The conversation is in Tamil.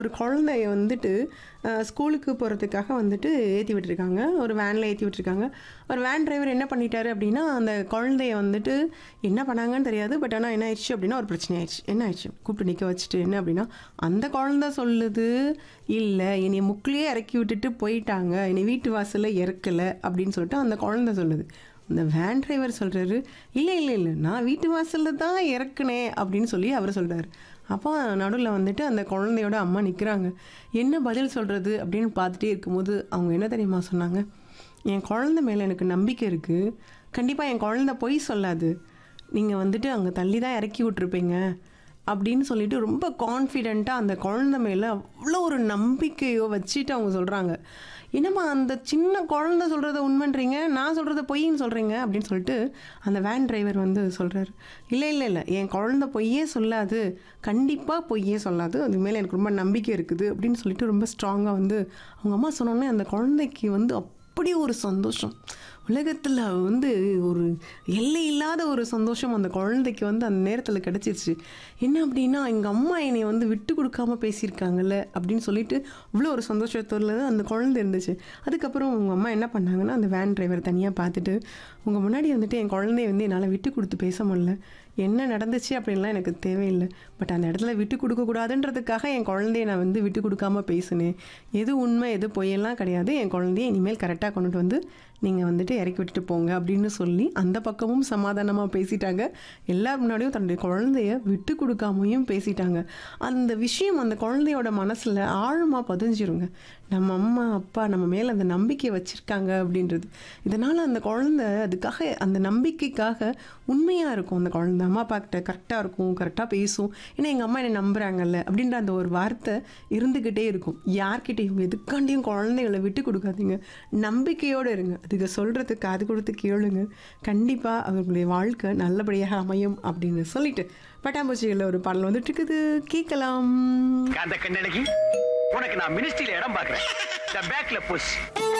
ஒரு குழந்தைய வந்துட்டு அஹ், ஸ்கூலுக்கு போகிறதுக்காக வந்துட்டு ஏற்றி விட்டுருக்காங்க ஒரு வேனில் ஏற்றி விட்டுருக்காங்க ஒரு வேன் டிரைவர் என்ன பண்ணிட்டாரு அப்படின்னா அந்த குழந்தைய வந்துட்டு என்ன பண்ணாங்கன்னு தெரியாது பட் ஆனால் என்ன ஆயிடுச்சு அப்படின்னா ஒரு பிரச்சனை ஆயிடுச்சு என்ன ஆயிடுச்சு கூப்பிட்டு நிற்க வச்சுட்டு என்ன அப்படின்னா அந்த குழந்தை சொல்லுது இல்லை என்னை முக்கிலேயே இறக்கி விட்டுட்டு போயிட்டாங்க என்னை வீட்டு வாசலில் இறக்கலை அப்படின்னு சொல்லிட்டு அந்த குழந்தை சொல்லுது அந்த வேன் டிரைவர் சொல்கிறாரு இல்லை இல்லை இல்லை நான் வீட்டு வாசலில் தான் இறக்குனேன் அப்படின்னு சொல்லி அவர் சொல்கிறாரு அப்போ நடுவில் வந்துட்டு அந்த குழந்தையோட அம்மா நிற்கிறாங்க என்ன பதில் சொல்கிறது அப்படின்னு பார்த்துட்டே இருக்கும்போது அவங்க என்ன தெரியுமா சொன்னாங்க என் குழந்தை மேலே எனக்கு நம்பிக்கை இருக்குது கண்டிப்பாக என் குழந்தை பொய் சொல்லாது நீங்கள் வந்துட்டு அங்கே தள்ளி தான் இறக்கி விட்ருப்பீங்க அப்படின்னு சொல்லிட்டு ரொம்ப கான்ஃபிடெண்ட்டாக அந்த குழந்தை மேலே அவ்வளோ ஒரு நம்பிக்கையோ வச்சுட்டு அவங்க சொல்கிறாங்க என்னம்மா அந்த சின்ன குழந்தை சொல்கிறத உண்மைன்றீங்க நான் சொல்கிறத பொய்ன்னு சொல்கிறீங்க அப்படின்னு சொல்லிட்டு அந்த வேன் டிரைவர் வந்து சொல்கிறாரு இல்லை இல்லை இல்லை என் குழந்தை பொய்யே சொல்லாது கண்டிப்பாக பொய்யே சொல்லாது அது மேலே எனக்கு ரொம்ப நம்பிக்கை இருக்குது அப்படின்னு சொல்லிட்டு ரொம்ப ஸ்ட்ராங்காக வந்து அவங்க அம்மா சொன்னோன்னே அந்த குழந்தைக்கு வந்து அப்படி ஒரு சந்தோஷம் உலகத்தில் வந்து ஒரு எல்லை இல்லாத ஒரு சந்தோஷம் அந்த குழந்தைக்கு வந்து அந்த நேரத்தில் கிடச்சிருச்சு என்ன அப்படின்னா எங்கள் அம்மா என்னை வந்து விட்டு கொடுக்காம பேசியிருக்காங்கல்ல அப்படின்னு சொல்லிட்டு இவ்வளோ ஒரு சந்தோஷத்தோட அந்த குழந்தை இருந்துச்சு அதுக்கப்புறம் உங்கள் அம்மா என்ன பண்ணாங்கன்னா அந்த வேன் டிரைவர் தனியாக பார்த்துட்டு உங்கள் முன்னாடி வந்துட்டு என் குழந்தைய வந்து என்னால் விட்டு கொடுத்து பேச முடியல என்ன நடந்துச்சு அப்படின்லாம் எனக்கு தேவையில்லை பட் அந்த இடத்துல விட்டு கொடுக்கக்கூடாதுன்றதுக்காக என் குழந்தைய நான் வந்து விட்டு கொடுக்காம பேசினேன் எது உண்மை எது பொய்யெல்லாம் கிடையாது என் குழந்தைய இனிமேல் கரெக்டாக கொண்டுட்டு வந்து நீங்கள் வந்துட்டு இறக்கி விட்டுட்டு போங்க அப்படின்னு சொல்லி அந்த பக்கமும் சமாதானமாக பேசிட்டாங்க எல்லார் முன்னாடியும் தன்னுடைய குழந்தைய விட்டு கொடுக்காமையும் பேசிட்டாங்க அந்த விஷயம் அந்த குழந்தையோட மனசில் ஆழமாக பதிஞ்சிருங்க நம்ம அம்மா அப்பா நம்ம மேலே அந்த நம்பிக்கை வச்சுருக்காங்க அப்படின்றது இதனால் அந்த குழந்தை அதுக்காக அந்த நம்பிக்கைக்காக உண்மையாக இருக்கும் அந்த குழந்தை அம்மா அப்பா கிட்ட கரெக்டாக இருக்கும் கரெக்டாக பேசும் ஏன்னா எங்கள் அம்மா என்னை நம்புகிறாங்கல்ல அப்படின்ற அந்த ஒரு வார்த்தை இருந்துக்கிட்டே இருக்கும் யார்கிட்டையும் எதுக்காண்டியும் குழந்தைகளை விட்டு கொடுக்காதீங்க நம்பிக்கையோடு இருங்க அதுக்கு சொல்கிறதுக்கு காது கொடுத்து கேளுங்க கண்டிப்பாக அவர்களுடைய வாழ்க்கை நல்லபடியாக அமையும் அப்படின்னு சொல்லிட்டு பட்டாம்பூச்சிகளில் ஒரு பாடல் வந்துட்டு இருக்குது கேட்கலாம் அந்த கண்ணடகி உனக்கு நான் மினிஸ்ட்ரியில இடம் பாக்குறேன் இந்த பேக்ல புஷ்